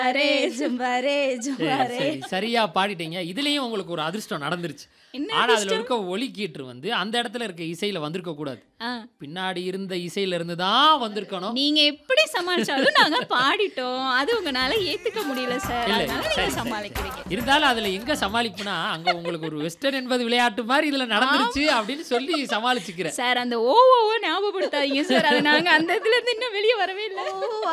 array ஜும்பாரே சரி ஜும்பாரே சரி சரியா பாடிட்டீங்க இதுலயும் உங்களுக்கு ஒரு அதிர்ஷ்டம் நடந்துருச்சு என்ன ஆனா அதுல இருக்க ஒலி கீற்று வந்து அந்த இடத்துல இருக்க இசையில வந்திருக்க கூடாது ஆ, பின்னாடி இருந்த இசையில இருந்து தான் வந்திருக்கணும் நீங்க எப்படி சமாளிச்சாலும் நாங்க பாடிட்டோம் அது உங்களால ஏத்துக்க முடியல சார் இல்ல, அதனால சரி, நீங்க சரி, சமாளிக்கிறீங்க இருந்தாலும் அதுல எங்க சமாளிப்புனா அங்க உங்களுக்கு ஒரு வெஸ்டர்ன் என்பது விளையாட்டு மாதிரி இதுல நடந்துருச்சு அப்படின்னு சொல்லி சமாளிச்சுக்கிறேன் சார் அந்த ஓ ஓ ஓ ஞாபகப்படுத்தாதீங்க சார் அதை நாங்க அந்த இதுல இருந்து இன்னும் வெளியே வரவே இல்லை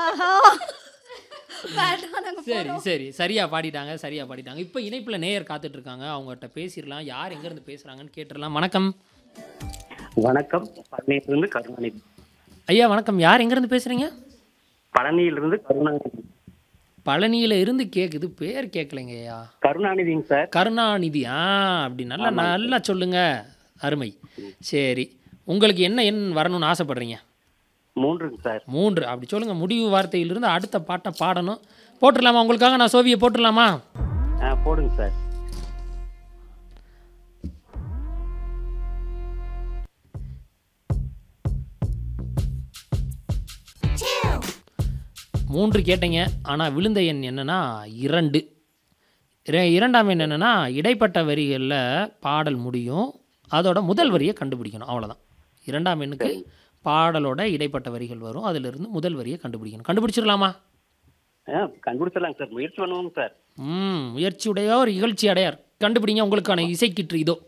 சரி சரி சரியா பாடிட்டாங்க சரியா பாடிட்டாங்க இப்போ இணைப்புல நேயர் காத்துட்டு இருக்காங்க அவங்ககிட்ட பேசிடலாம் யார் எங்க இருந்து பேசுறாங்கன்னு கேட்டுடலாம் வணக்கம் வணக்கம் பழனியிலிருந்து கருணாநிதி ஐயா வணக்கம் யார் எங்க இருந்து பேசுறீங்க பழனியிலிருந்து கருணாநிதி பழனியில இருந்து கேக்குது பேர் கேட்கலைங்க ஐயா கருணாநிதிங்க சார் கருணாநிதி ஆ அப்படி நல்லா நல்லா சொல்லுங்க அருமை சரி உங்களுக்கு என்ன எண் வரணும்னு ஆசைப்படுறீங்க மூன்றுங்க சார் மூன்று அப்படி சொல்லுங்க முடிவு வார்த்தையிலிருந்து அடுத்த பாட்டை பாடணும் போட்டுடலாமா உங்களுக்காக நான் சோவியை போட்டுடலாமா ஆ போடுங்க சார் மூன்று கேட்டீங்க ஆனால் விழுந்த எண் என்னன்னா இரண்டு இர- இரண்டாம் எண் என்னன்னா இடைப்பட்ட வரிகளில் பாடல் முடியும் அதோட முதல் வரியை கண்டுபிடிக்கணும் அவ்வளோதான் இரண்டாம் எண்ணுக்கு பாடலோட இடைப்பட்ட வரிகள் வரும் அதிலிருந்து முதல் வரியை கண்டுபிடிக்கணும் கண்டுபிடிச்சிடலாமா ஆ கண்டுபிடிச்சிடலாங்க சார் முயற்சி பண்ணுவோங்க சார் ம் முயற்சியுடையோர் இகழ்ச்சி அடையார் கண்டுபிடிங்க உங்களுக்கான இசைக்கிற்று இதோ